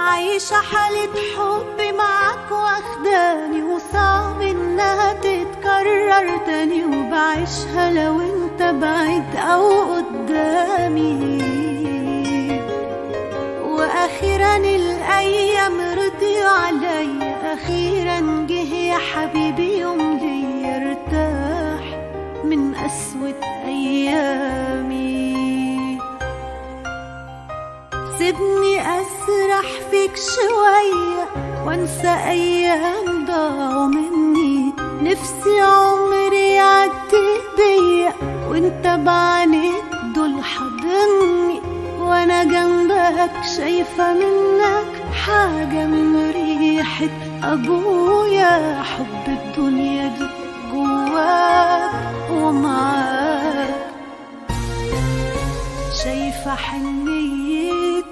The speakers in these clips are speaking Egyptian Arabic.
عايشة حالة حب معاك واخداني وصعب انها تتكرر تاني وبعيشها لو انت بعيد او قدامي واخيرا الايام رضيوا عليا اخيرا جه يا حبيبي يوم لي ارتاح من قسوة ايامي سيبني اسرح فيك شوية وانسى ايام ضاعوا مني نفسي عمري يعدي بيا وانت بعينيك دول حاضني وانا جنبك شايفة منك حاجة من ريحة ابويا حب الدنيا دي جواك ومعاك شايفة حنية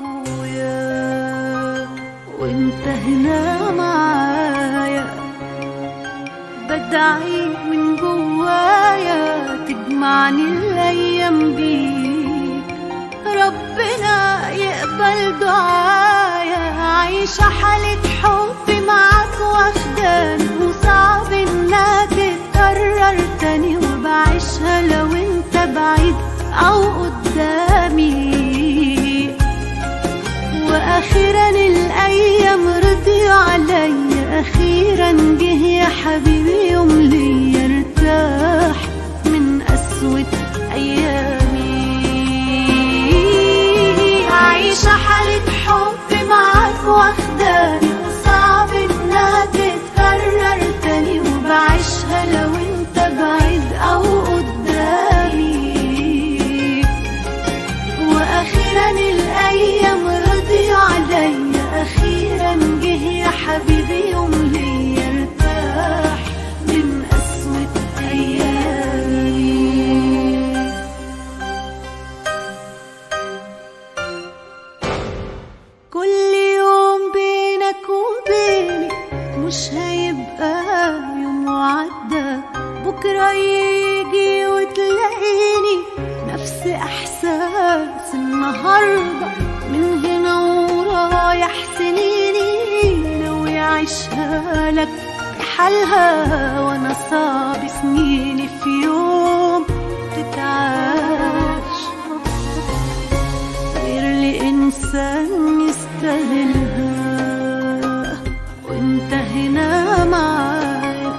اخويا وانت هنا معايا بدعي من جوايا تجمعني الايام بيك ربنا يقبل دعايا عايشة حالة حب معاك واخداني وصعب انها تتكرر تاني وبعيشها لو انت بعيد او قدامي واخيرا الايام رضيوا عليا اخيرا جه يا حبيبي يوم لي ارتاح من قسوة ايامي عايشة حالة حب معاك واخداني وصعب انها تتكرر تاني وبعيشها لو انت بعيد او قدامي واخيرا الايام رضيوا عليا اخيرا جه يا حبيبي يوم لي ارتاح من قسوة ايامي كل يوم بينك وبيني مش هيبقى يوم وعدى بكرة يجي وتلاقيني نفس إحساس النهاردة من هنا ورايح سنيني ناوي أعيشها لك بحالها وأنا صعب سنيني في يوم تتعاش غير لإنسان يستاهلها وانت هنا معايا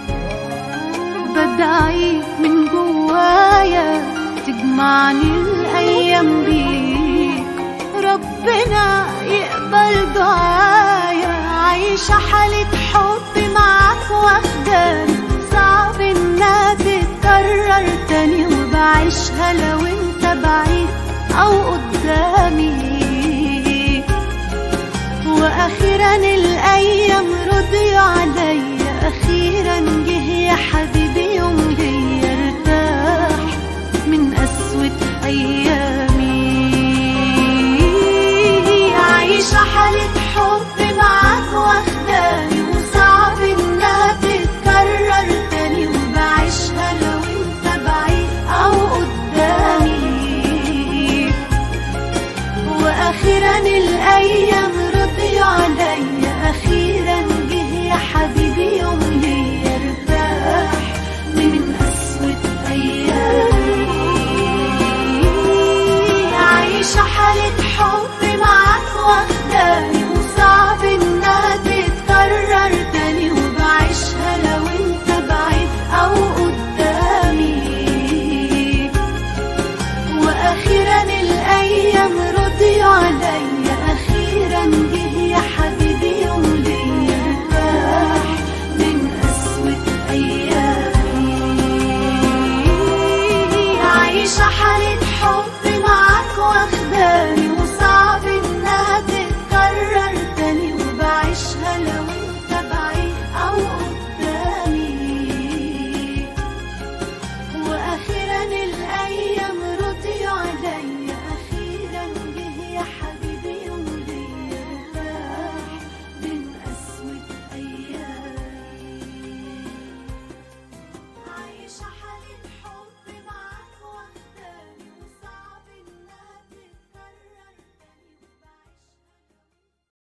بدعي من جوايا تجمعني الأيام بيك ربنا يقبل دعايا عايشة حالة حب معاك واخداني صعب انها تتكرر تاني وبعيشها لو انت بعيد او قدامي واخيرا الايام رضيوا عليا اخيرا جه يا حبيبي